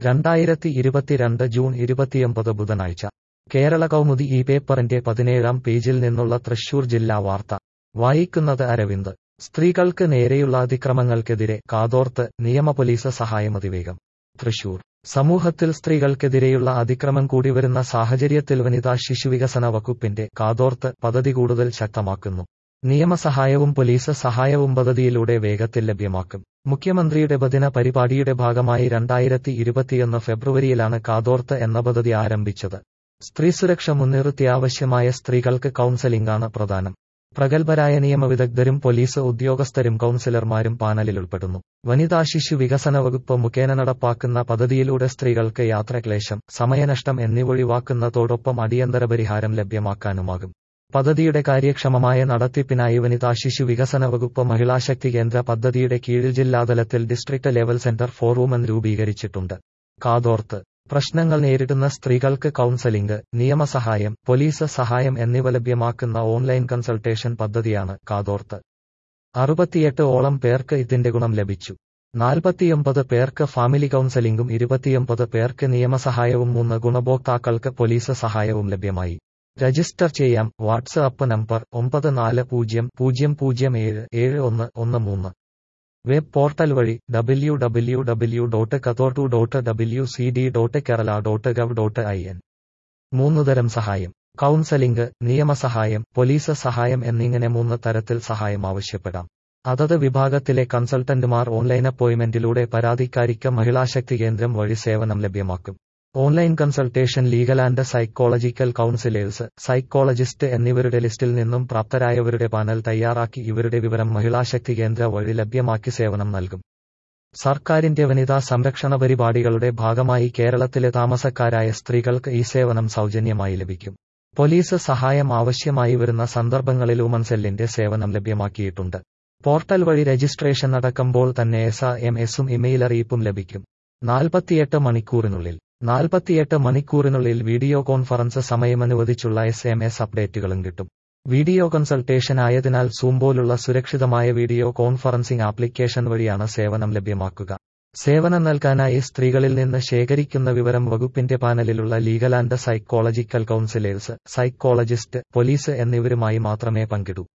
രണ്ടായിരത്തി ഇരുപത്തിരണ്ട് ജൂൺ ഇരുപത്തിയൊമ്പത് ബുധനാഴ്ച കേരള കൗമുദി ഈ പേപ്പറിന്റെ പതിനേഴാം പേജിൽ നിന്നുള്ള തൃശൂർ ജില്ലാ വാർത്ത വായിക്കുന്നത് അരവിന്ദ് സ്ത്രീകൾക്ക് നേരെയുള്ള അതിക്രമങ്ങൾക്കെതിരെ കാതോർത്ത് നിയമ പോലീസ് സഹായമതിവേഗം തൃശൂർ സമൂഹത്തിൽ സ്ത്രീകൾക്കെതിരെയുള്ള അതിക്രമം കൂടി വരുന്ന സാഹചര്യത്തിൽ വനിതാ ശിശുവികസന വകുപ്പിന്റെ കാതോർത്ത് പദ്ധതി കൂടുതൽ ശക്തമാക്കുന്നു നിയമസഹായവും പോലീസ് സഹായവും പദ്ധതിയിലൂടെ വേഗത്തിൽ ലഭ്യമാക്കും മുഖ്യമന്ത്രിയുടെ ബദിന പരിപാടിയുടെ ഭാഗമായി രണ്ടായിരത്തി ഇരുപത്തിയൊന്ന് ഫെബ്രുവരിയിലാണ് കാതോർത്ത് എന്ന പദ്ധതി ആരംഭിച്ചത് സ്ത്രീ സുരക്ഷ മുൻനിർത്തി ആവശ്യമായ സ്ത്രീകൾക്ക് കൗൺസലിംഗാണ് പ്രധാനം പ്രഗത്ഭരായ നിയമവിദഗ്ധരും പോലീസ് ഉദ്യോഗസ്ഥരും കൗൺസിലർമാരും പാനലിൽ ഉൾപ്പെടുന്നു വനിതാ ശിശു വികസന വകുപ്പ് മുഖേന നടപ്പാക്കുന്ന പദ്ധതിയിലൂടെ സ്ത്രീകൾക്ക് യാത്രക്ലേശം സമയനഷ്ടം എന്നിവ ഒഴിവാക്കുന്നതോടൊപ്പം അടിയന്തര പരിഹാരം ലഭ്യമാക്കാനുമാകും പദ്ധതിയുടെ കാര്യക്ഷമമായ നടത്തിപ്പിനായി വനിതാ ശിശു വികസന വകുപ്പ് മഹിളാശക്തി കേന്ദ്ര പദ്ധതിയുടെ കീഴിൽ ജില്ലാതലത്തിൽ district level centre for woman രൂപീകരിച്ചിട്ടുണ്ട് കാതോർത്ത് പ്രശ്നങ്ങൾ നേരിടുന്ന സ്ത്രീകൾക്ക് കൗൺസലിംഗ് നിയമസഹായം പോലീസ് സഹായം എന്നിവ ലഭ്യമാക്കുന്ന ഓൺലൈൻ കൺസൾട്ടേഷൻ പദ്ധതിയാണ് കാതോർത്ത് അറുപത്തിയെട്ട് ഓളം പേർക്ക് ഇതിന്റെ ഗുണം ലഭിച്ചു നാൽപ്പത്തിയൊമ്പത് പേർക്ക് ഫാമിലി കൗൺസലിംഗും ഇരുപത്തിയൊമ്പത് പേർക്ക് നിയമസഹായവും മൂന്ന് ഗുണഭോക്താക്കൾക്ക് പോലീസ് സഹായവും ലഭ്യമായി രജിസ്റ്റർ ചെയ്യാം വാട്സ്ആപ്പ് നമ്പർ ഒമ്പത് നാല് പൂജ്യം പൂജ്യം പൂജ്യം ഏഴ് ഏഴ് ഒന്ന് ഒന്ന് മൂന്ന് വെബ് പോർട്ടൽ വഴി ഡബ്ല്യു ഡബ്ല്യു ഡബ്ല്യു ഡോട്ട് കത്തോട്ടു dot W C D dot Kerala dot gov dot I N മൂന്ന് തരം സഹായം കൗൺസലിംഗ് നിയമസഹായം പോലീസ് സഹായം എന്നിങ്ങനെ മൂന്ന് തരത്തിൽ സഹായം ആവശ്യപ്പെടാം അതത് വിഭാഗത്തിലെ കൺസൾട്ടന്റുമാർ ഓൺലൈൻ അപ്പോയിന്റ്മെന്റിലൂടെ പരാതിക്കാരിക്ക് മഹിളാശക്തി കേന്ദ്രം വഴി സേവനം ലഭ്യമാക്കും online consultation legal and psychological counsellors psychologist എന്നിവരുടെ ലിസ്റ്റിൽ നിന്നും പ്രാപ്തരായവരുടെ പാനൽ തയ്യാറാക്കി ഇവരുടെ വിവരം മഹിളാശക്തി കേന്ദ്ര വഴി ലഭ്യമാക്കി സേവനം നൽകും സർക്കാരിന്റെ വനിതാ സംരക്ഷണ പരിപാടികളുടെ ഭാഗമായി കേരളത്തിലെ താമസക്കാരായ സ്ത്രീകൾക്ക് ഈ സേവനം സൗജന്യമായി ലഭിക്കും പോലീസ് സഹായം ആവശ്യമായി വരുന്ന സന്ദർഭങ്ങളിൽ വുമൺ സെല്ലിന്റെ സേവനം ലഭ്യമാക്കിയിട്ടുണ്ട് പോർട്ടൽ വഴി രജിസ്ട്രേഷൻ നടക്കുമ്പോൾ തന്നെ എസ് എം എസും ഇമെയിൽ അറിയിപ്പും ലഭിക്കും നാൽപ്പത്തിയെട്ട് മണിക്കൂറിനുള്ളിൽ നാൽപ്പത്തിയെട്ട് മണിക്കൂറിനുള്ളിൽ വീഡിയോ കോൺഫറൻസ് സമയമനുവദിച്ചുള്ള എസ് എം എസ് അപ്ഡേറ്റുകളും കിട്ടും വീഡിയോ കൺസൾട്ടേഷൻ ആയതിനാൽ സൂം പോലുള്ള സുരക്ഷിതമായ വീഡിയോ കോൺഫറൻസിംഗ് ആപ്ലിക്കേഷൻ വഴിയാണ് സേവനം ലഭ്യമാക്കുക സേവനം നൽകാനായി സ്ത്രീകളിൽ നിന്ന് ശേഖരിക്കുന്ന വിവരം വകുപ്പിന്റെ പാനലിലുള്ള legal and psychological counsellors psychologist police എന്നിവരുമായി മാത്രമേ പങ്കിടൂ